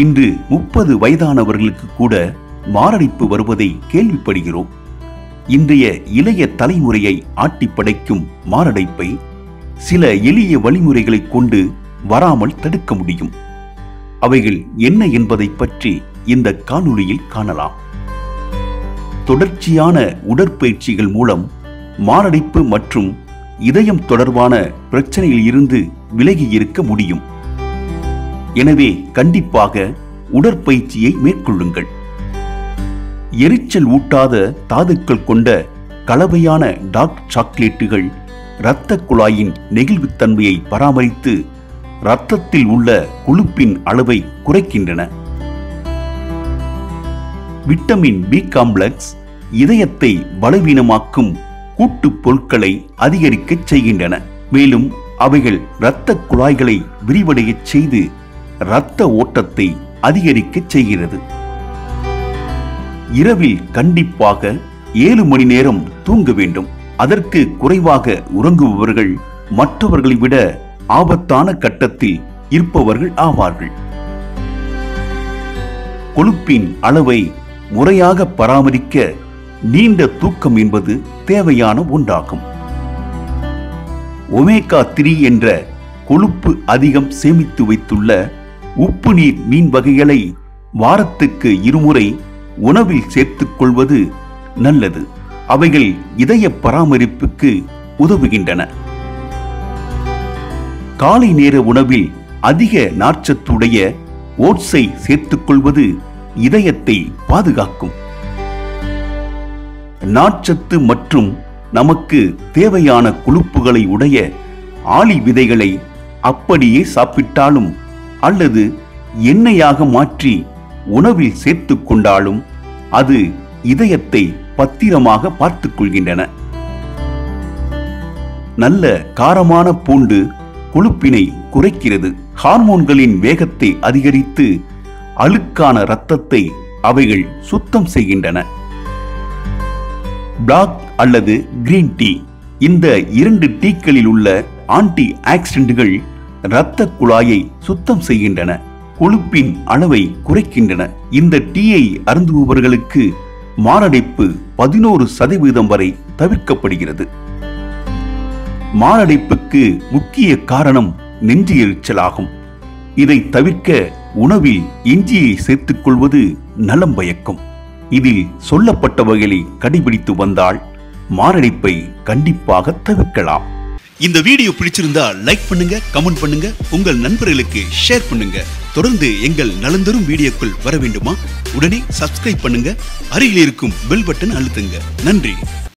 இன்று முப்பது வயதானவர்களுக்கு கூட மாரடைப்பு வருவதை கேள்விப்படுகிறோம் இன்றைய இளைய தலைமுறையை ஆட்டி படைக்கும் மாரடைப்பை சில எளிய வழிமுறைகளைக் கொண்டு வராமல் தடுக்க முடியும் அவைகள் என்ன என்பதை பற்றி இந்த காணொளியில் காணலாம் தொடர்ச்சியான உடற்பயிற்சிகள் மூலம் மாரடைப்பு மற்றும் இதயம் தொடர்பான பிரச்சனையில் இருந்து விலகி இருக்க முடியும் எனவே கண்டிப்பாக உடற்பயிற்சியை மேற்கொள்ளுங்கள் எரிச்சல் ஊட்டாத தாதுக்கள் கொண்ட கலவையான டார்க் சாக்லேட்டுகள் இரத்த குழாயின் நெகிழ்வுத்தன்மையை பராமரித்து இரத்தத்தில் உள்ள கொழுப்பின் அளவை குறைக்கின்றன விட்டமின் பி காம்ப்ளெக்ஸ் இதயத்தை பலவீனமாக்கும் கூட்டுப் பொருட்களை அதிகரிக்கச் செய்கின்றன மேலும் அவைகள் இரத்த குழாய்களை விரிவடையச் செய்து இரத்த ஓட்டத்தை அதிகரிக்கச் செய்கிறது இரவில் கண்டிப்பாக ஏழு மணி நேரம் தூங்க வேண்டும் அதற்கு குறைவாக உறங்குபவர்கள் மற்றவர்களை விட ஆபத்தான கட்டத்தில் இருப்பவர்கள் ஆவார்கள் கொழுப்பின் அளவை முறையாக பராமரிக்க நீண்ட தூக்கம் என்பது தேவையான ஒன்றாகும் ஒமேகா த்ரீ என்ற கொழுப்பு அதிகம் சேமித்து வைத்துள்ள உப்பு நீர் மீன் வகைகளை வாரத்துக்கு இருமுறை உணவில் சேர்த்துக் கொள்வது நல்லது அவைகள் இதய பராமரிப்புக்கு உதவுகின்றன காலை நேர உணவில் அதிக நார்ச்சத்துடைய ஓட்ஸை சேர்த்துக் கொள்வது இதயத்தை பாதுகாக்கும் நார்ச்சத்து மற்றும் நமக்கு தேவையான கொழுப்புகளை உடைய ஆளி விதைகளை அப்படியே சாப்பிட்டாலும் அல்லது எண்ணெயாக மாற்றி உணவில் சேர்த்துக் கொண்டாலும் அது இதயத்தை பத்திரமாக பார்த்துக் கொள்கின்றன நல்ல காரமான பூண்டு கொழுப்பினை குறைக்கிறது ஹார்மோன்களின் வேகத்தை அதிகரித்து அழுக்கான இரத்தத்தை அவைகள் சுத்தம் செய்கின்றன பிளாக் அல்லது கிரீன் டீ இந்த இரண்டு டீக்களில் உள்ள ஆன்டி ஆக்சிடென்ட்கள் இரத்த குழாயை சுத்தம் செய்கின்றன கொழுப்பின் அளவை குறைக்கின்றன இந்த டீயை அருந்துபவர்களுக்கு மாரடைப்பு பதினோரு சதவீதம் வரை தவிர்க்கப்படுகிறது மாரடைப்புக்கு முக்கிய காரணம் நெஞ்சு எரிச்சலாகும் இதை தவிர்க்க உணவில் இஞ்சியை சேர்த்துக் கொள்வது நலம் பயக்கும் இதில் சொல்லப்பட்ட வகையை கடைபிடித்து வந்தால் மாரடைப்பை கண்டிப்பாக தவிர்க்கலாம் இந்த வீடியோ பிடிச்சிருந்தா லைக் பண்ணுங்க கமெண்ட் பண்ணுங்க உங்கள் நண்பர்களுக்கு ஷேர் பண்ணுங்க தொடர்ந்து எங்கள் நலந்தரும் வீடியோக்கள் வர வேண்டுமா உடனே சப்ஸ்கிரைப் பண்ணுங்க அருகில் இருக்கும் பெல் பட்டன் அழுத்துங்க நன்றி